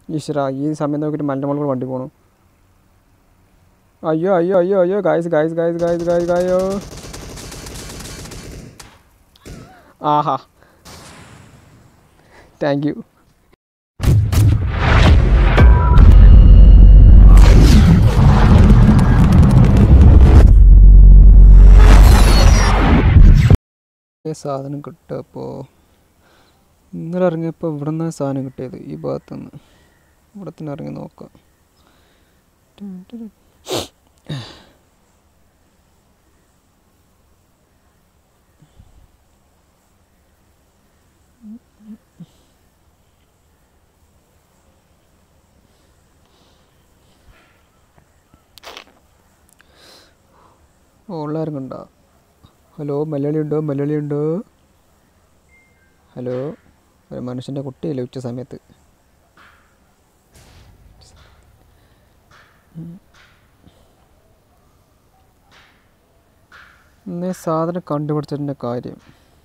ഈശ്വര ഈ സമയം നോക്കിയിട്ട് മലിൻ്റെ മുകളിൽ വണ്ടി പോകണം അയ്യോ അയ്യോ അയ്യോ അയ്യോ guys guys guys guys guys ഗായോ ആഹാ താങ്ക് യു സാധനം കിട്ടുക അപ്പോൾ ഇന്നലെ ഇറങ്ങിയപ്പോൾ ഇവിടെ നിന്നാണ് സാധനം കിട്ടിയത് ഈ ഭാഗത്തുനിന്ന് ഇവിടെ തന്നെ ഇറങ്ങി നോക്കാം ഉള്ളാരും കണ്ടോ ഹലോ മലയാളി ഉണ്ടോ മലയാളി ഉണ്ടോ ഹലോ ഒരു മനുഷ്യൻ്റെ കുട്ടിയല്ലേ ഉച്ച സമയത്ത് ഇന്നേ സാധനം കണ്ടുപിടിച്ചതിൻ്റെ കാര്യം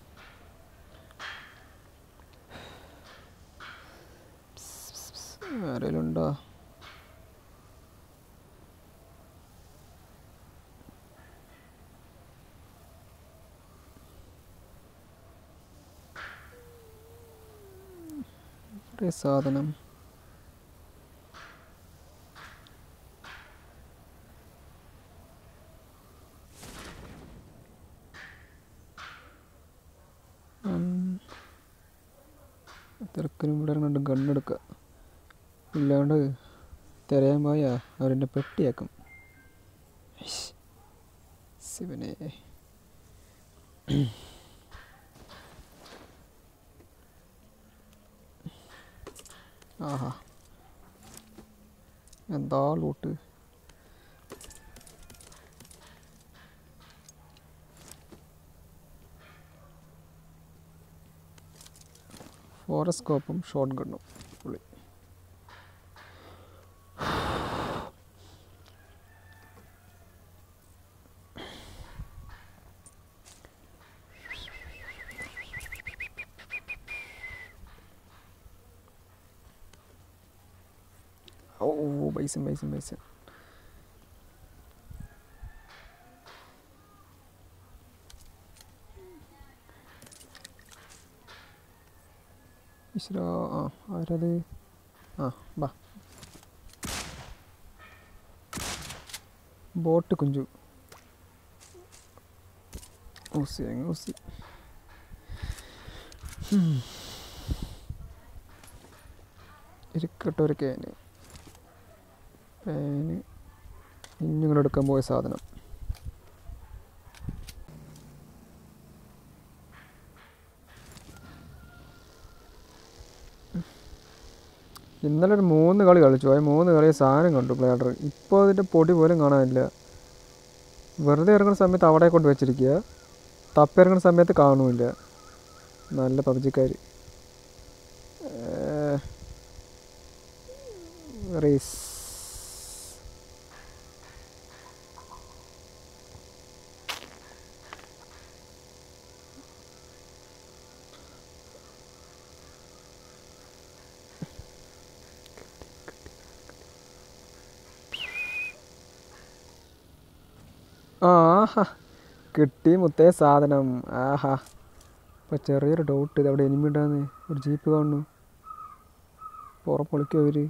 ആരെങ്കിലും ഉണ്ടോ ഇവിടെ സാധനം തിരക്കിനും ഇവിടെ കണ്ട് ഗണ്ണെടുക്കുക ഇല്ലാണ്ട് തിരയാൻ പോയാ അവരെന്നെ പെട്ടിയാക്കും ഇഷ്. ശിവനെ ആഹാ എന്താ ലൂട്ട് ഫോറസ്കോപ്പും ഷോട്ട് ഗണ്ണും പുള്ളി ഓ ബൈസൻ ബൈസൻ ബൈസൻ ഈശ്വരാ ആ ആരത് ആ ബാ ബോട്ട് കുഞ്ചു ഊസി അങ്ങ് ഊസി ഹും. ഇരിക്കട്ടെ ഒരു കേന് പേന് ഇഞ്ഞുങ്ങൾ എടുക്കാൻ പോയ സാധനം ഇന്നലെ ഒരു മൂന്ന് കളി കളിച്ചു ആ മൂന്ന് കളി സാധനം കണ്ടു പ്ലേഡർ ഇപ്പോൾ അതിൻ്റെ പൊടി പോലും കാണാനില്ല വെറുതെ ഇറങ്ങുന്ന സമയത്ത് അവിടെ കൊണ്ട് വെച്ചിരിക്കുക തപ്പിറങ്ങുന്ന സമയത്ത് കാണുമില്ല നല്ല പബ്ജിക്കാർ റേസ് ആഹാ കിട്ടി മുത്തേ സാധനം ആഹാ ഇപ്പോൾ ചെറിയൊരു ഡൗട്ട് ഇത് അവിടെ എനിമി ഉണ്ടാകുന്ന ഒരു ജീപ്പ് കാണുന്നു പുറം പൊളിക്കും അവർ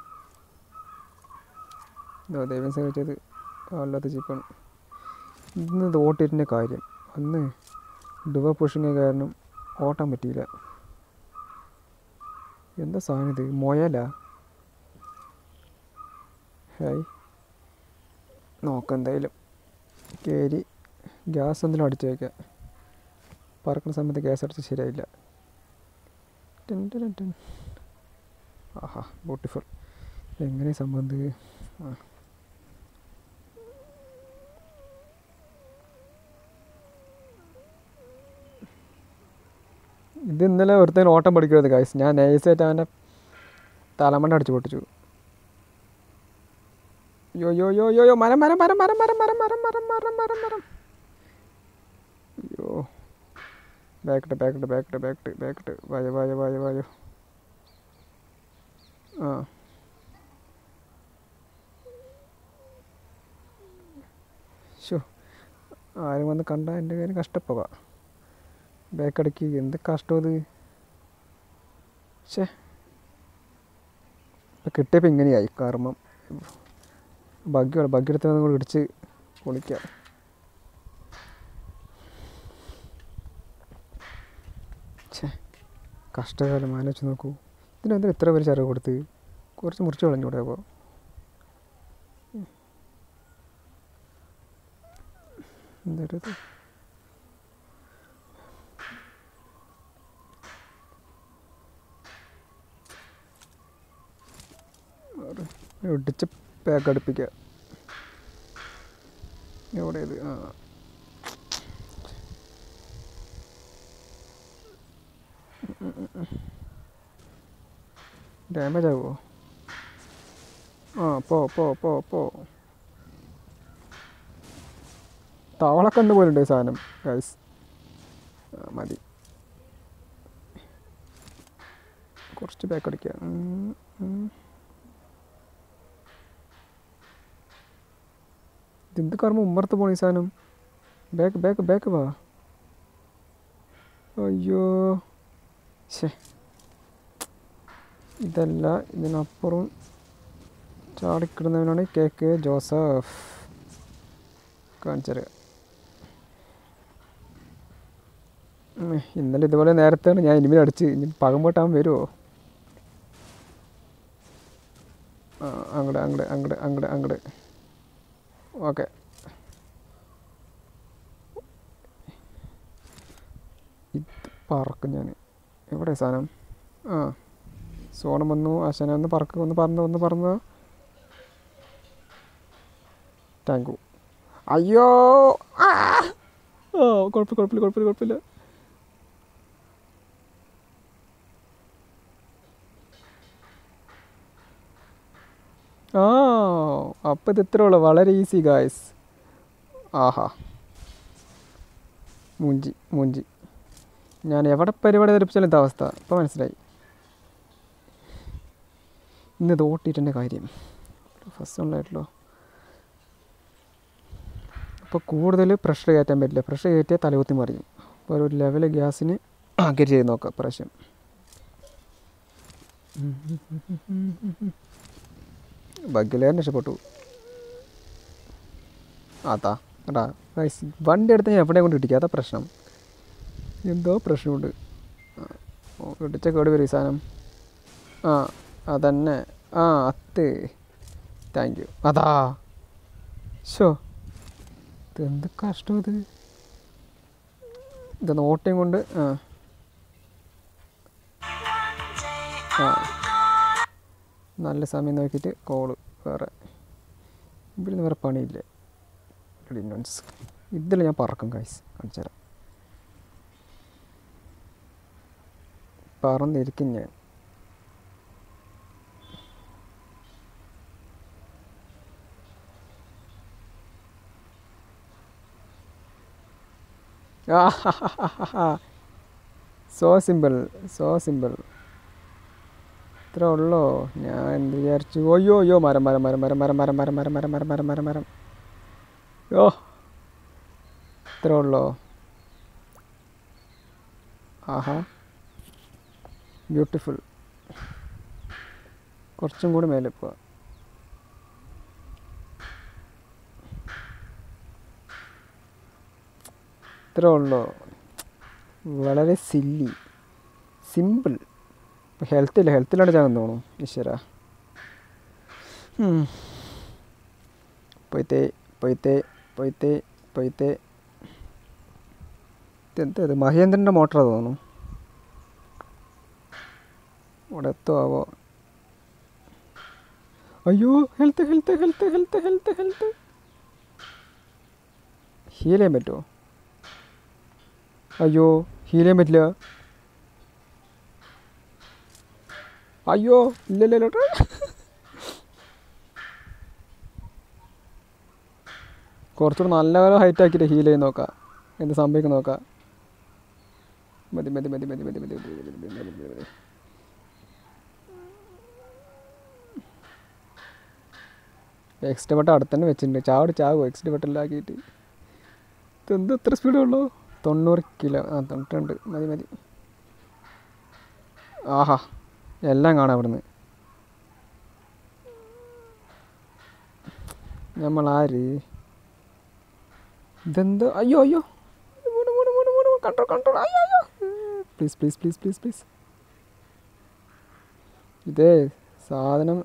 ദൈവം സഹിച്ചത് അല്ലാത്ത ജീപ്പാണ് ഇന്ന് ഇത് ഓട്ടിൻ്റെ കാര്യം അന്ന് ഡുവ പുഷിങ് കാരണം ഓട്ടാൻ പറ്റിയില്ല എന്താ സാധനം ഇത് മൊയല ഹായ് നോക്കാം എന്തായാലും കയറി ഗ്യാസ് എന്തെങ്കിലും അടിച്ചു വയ്ക്കാം പറക്കുന്ന സമയത്ത് ഗ്യാസ് അടിച്ച് ശരിയായില്ല ടെൻ ടെൻ ടെൻ ആഹാ ബ്യൂട്ടിഫുൾ എങ്ങനെ സംഭവം ഇത്? ആ ഇത് ഇന്നലെ ഒരുത്തൻ ഓട്ടം പഠിക്കരുത് കായ്സ് ഞാൻ നൈസായിട്ട് അവൻ്റെ തലമണ്ട അടിച്ചു പൊട്ടിച്ചു യോ യോ യോ യോ യോ മരം മരം മരം മരം മരം മരം മരം മരം മരം മരം മരം അയ്യോ ബാക്കിട്ട് ബാക്കിട്ട് ബാക്കിട്ട് ബാക്കിട്ട് ബാക്കിട്ട് വായോ വായോ വായോ വായോ ആ ആരും വന്ന് കണ്ടാൽ എൻ്റെ കാര്യം കഷ്ടപ്പോകാം ബേക്കടിക്ക് എന്ത് കഷ്ടം ഇത് ഷേ ഇപ്പം കിട്ടിയപ്പോൾ ഇങ്ങനെയായി കർമ്മം ഭാഗ്യമാണ് ഭാഗ്യടുത്ത് നമ്മൾ ഇടിച്ച് പൊളിക്കാം ഛേ കഷ്ടകാലം ആലോചിച്ച് നോക്കൂ ഇതിനെന്താ ഇത്ര പേര് ചിറക് കൊടുത്ത് കുറച്ച് മുറിച്ച് കളഞ്ഞൂടെ അപ്പോൾ എന്തൊരു ഇത് ഇടിച്ച് പാക്ക് അടുപ്പിക്കുക എവിടെ ഇത് ആ ഡാമേജ് ആകുമോ ആ പോ പോ പോ പോ തവളക്കണ്ണ് പോലുണ്ട് ഈ സാധനം ഗൈസ് മതി കുറച്ച് ബാക്ക് അടിക്കുക ഉം, ഉം. ഇതെന്ത് കർമ്മ ഉമ്മർത്ത് പോണ ഈ സാധനം ബാക്ക് ബാക്ക് ബാക്ക് വാ അയ്യോ ശേ ഇതല്ല ഇതിനപ്പുറം ചാടിക്കിടുന്നവനാണ് കെ കെ ജോസഫ് കാണിച്ചറിയാം ഉം, ഇന്നലെ ഇതുപോലെ നേരത്തെയാണ് ഞാൻ ഇനിമേൽ അടിച്ച് ഇനി പകമ്പോട്ടാൻ വരുമോ ആ അങ്ങട് അങ്ങട് അങ്ങട് അങ്ങട് അങ്ങട് ഓക്കെ ഇത് പറക്കും ഞാൻ എവിടെ സാധനം ആ സോണം വന്നു അശന ഒന്ന് പറക്ക് ഒന്ന് പറന്ന് ഒന്ന് പറന്ന് താങ്ക് യു അയ്യോ ആ ഓ കുഴപ്പമില്ല കുഴപ്പമില്ല കുഴപ്പമില്ല കുഴപ്പമില്ല ആ അപ്പം ഇത് ഇത്രേ ഉള്ളൂ വളരെ ഈസി ഗായ്സ് ആഹാ മൂഞ്ചി മൂഞ്ചി ഞാൻ എവിടെ പരിപാടി ധരിപ്പിച്ചാലും ഇതാ അവസ്ഥ ഇപ്പം മനസ്സിലായി ഇന്ന് ഇത് ഓട്ടിയിട്ടെൻ്റെ കാര്യം ഫസ്റ്റ് ഉണ്ടായിട്ടല്ലോ അപ്പോൾ കൂടുതൽ പ്രഷർ കയറ്റാൻ പറ്റില്ല പ്രഷർ കയറ്റിയാൽ തലകുത്തി മറിയും അപ്പോൾ ഒരു ലെവൽ ഗ്യാസിന് ആക്കി ചെയ്ത് നോക്കാം പ്രാവശ്യം ബഗ്ഗിലേറെ രക്ഷപ്പെട്ടു അതാ എടാ ഗൈസ് വണ്ടി എടുത്ത് ഞാൻ എവിടെ കൊണ്ട് ഇടിക്കുക അതാ പ്രശ്നം എന്തോ പ്രശ്നമുണ്ട് ആ, ഓ ഇടിച്ച കേട് വരും ഈ സാധനം ആ അതന്നെ ആ അത്ത് താങ്ക് യു അതാ ഷോ ഇതെന്ത് കഷ്ടം ഇത് ഇത് നോട്ടയും കൊണ്ട് ആ ആ നല്ല സമയം നോക്കിയിട്ട് കോള് വേറെ ഇവിടെ വേറെ പണിയില്ലേ ഡിനോൺസ് ഇതിൽ ഞാൻ പറക്കും കായ്സ് കാണിച്ചു തരാം പറന്നിരിക്കും ഞാൻ സോ സിമ്പിൾ സോ സിമ്പിൾ ഇത്ര ഉള്ളോ ഞാൻ എന്ത് വിചാരിച്ചു അയ്യോ അയ്യോ മരം മരം മരം മരം മരം മരം മരം മരം മരം മരം മരം മരം മരം യോ ഇത്ര ഉള്ളോ ആഹാ ബ്യൂട്ടിഫുൾ കുറച്ചും കൂടി മേലെ പോവാ ഇത്ര ഉള്ളോ വളരെ സില്ലി സിമ്പിൾ ഹെൽത്ത് ഇല്ല ഹെൽത്തിലാണ് ചാകുന്ന തോന്നുന്നു ഈശ്വര ഉം. പോയിത്തേ പോയിത്തേ പോയിത്തേ പോയിത്തേ ഇതെന്താ ഇത് മഹേന്ദ്രൻ്റെ മോട്ടറാ തോന്നുന്നു ഇവിടെ എത്തുമോ ആവോ അയ്യോ health health health health health health heal ചെയ്യാൻ പറ്റുമോ അയ്യോ ഹീൽ ചെയ്യാൻ പറ്റില്ല അയ്യോ ഇല്ലല്ലോ കുറച്ചുകൂടെ നല്ല പോലെ ഹൈറ്റ് ആക്കിയിട്ട് ഹീൽ ചെയ്ത് നോക്കാം എന്ത് സംഭവിക്കും നോക്കാം മതി മതി മതി മതി മതി മതി മതി മതി മതി മതി മതി മതി എക്സ്ട്ര ബട്ടൺ അടുത്ത് തന്നെ വെച്ചിട്ടുണ്ട് ചാവട് ചാവും എക്സ്ട്ര ബട്ടണിലാക്കിയിട്ട് ഇതെന്ത് എത്ര സ്പീഡേ ഉള്ളൂ തൊണ്ണൂറ് കിലോ ആ തൊണ്ണൂറ്റിരണ്ട് മതി മതി ആഹാ എല്ലാം കാണാം ഇവിടുന്ന് നമ്മൾ ആര് ഇതെന്ത് അയ്യോ അയ്യോ കൺട്രോൾ കൺട്രോൾ അയ്യോ അയ്യോ please please please please please ഇതേ സാധനം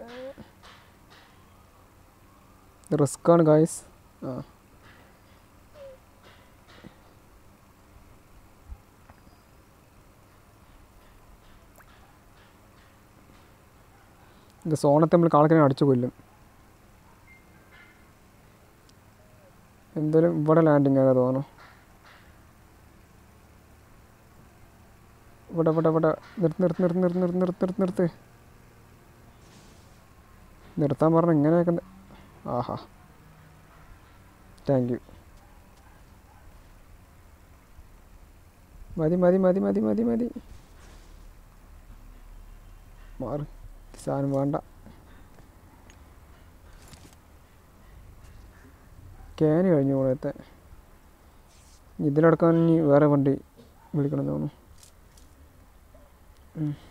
റിസ്ക് ആണ് ഗായ്സ് ആ ഇത് സോണത്തെ നമ്മൾ കാളക്കിനെ അടിച്ചു കൊല്ലും എന്തായാലും ഇവിടെ ലാൻഡിങ് ആകാൻ തോന്നുന്നു ഇവിടെ ഇവിടെ ഇവിടെ നിർത്ത് നിർത്ത് നിർത്ത് നിർത്ത് നിർത്ത് നിർത്ത് നിർത്ത് നിർത്ത് നിർത്താൻ പറഞ്ഞ ഇങ്ങനെയൊക്കെ നി- ആഹാ താങ്ക് യു മതി മതി മതി മതി മതി മതി മാറ് ഈ സാധനം വേണ്ട ക്യാന് കഴിഞ്ഞു കൂടത്തെ ഇതിലടക്കാൻ ഇനി വേറെ വണ്ടി വിളിക്കണം എന്ന് തോന്നുന്നു ഉം.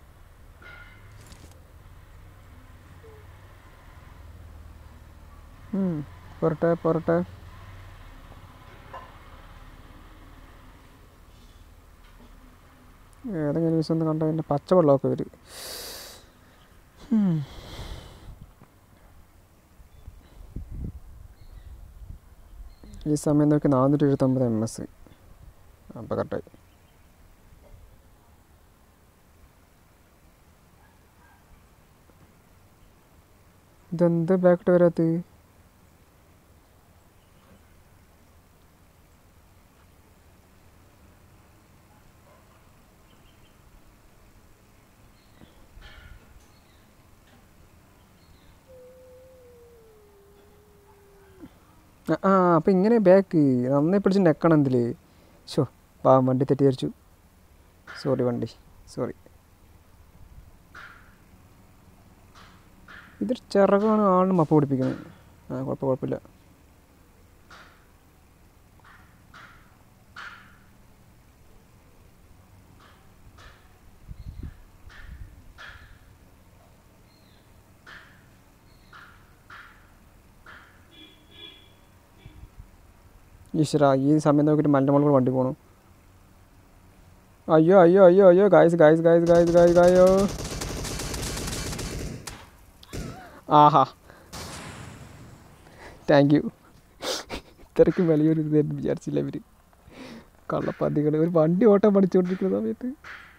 ഉം. പോരട്ടെ പോരട്ടെ ഏതെങ്കിലും ദിവസം ഒന്ന് കണ്ടാൽ എൻ്റെ പച്ചവെള്ളമൊക്കെ വരും ഉം. ഈ സമയം നോക്കി നാനൂറ്റി എഴുപത്തൊമ്പത് എം എസ് അപ്പോൾ കറക്റ്റായി ഇതെന്ത് ബാക്കിട്ട് വരാത്ത ആ അപ്പം ഇങ്ങനെ ബാക്ക് നന്നായി പിടിച്ച് നെക്കണം എന്തിൽ ഷോ വാ വണ്ടി തെറ്റിദ്ധരിച്ചു സോറി വണ്ടി സോറി ഇതൊരു ചിറകാണ് ആളിന് മപ്പ പിടിപ്പിക്കുന്നത് ആ കുഴപ്പം കുഴപ്പമില്ല ഈശ്വര ഈ സമയം നോക്കിയിട്ട് മലിൻ്റെ മുകളിൽ വണ്ടി പോകണം അയ്യോ അയ്യോ അയ്യോ അയ്യോ guys guys guys guys guys ഗായോ ആഹാ താങ്ക് യു ഇത്രയ്ക്കും വലിയൊരു ഇത് വിചാരിച്ചില്ല ഇവർ കള്ളപ്പന്നികൾ ഒരു വണ്ടി ഓട്ടം പഠിച്ചുകൊണ്ടിരിക്കുന്ന സമയത്ത്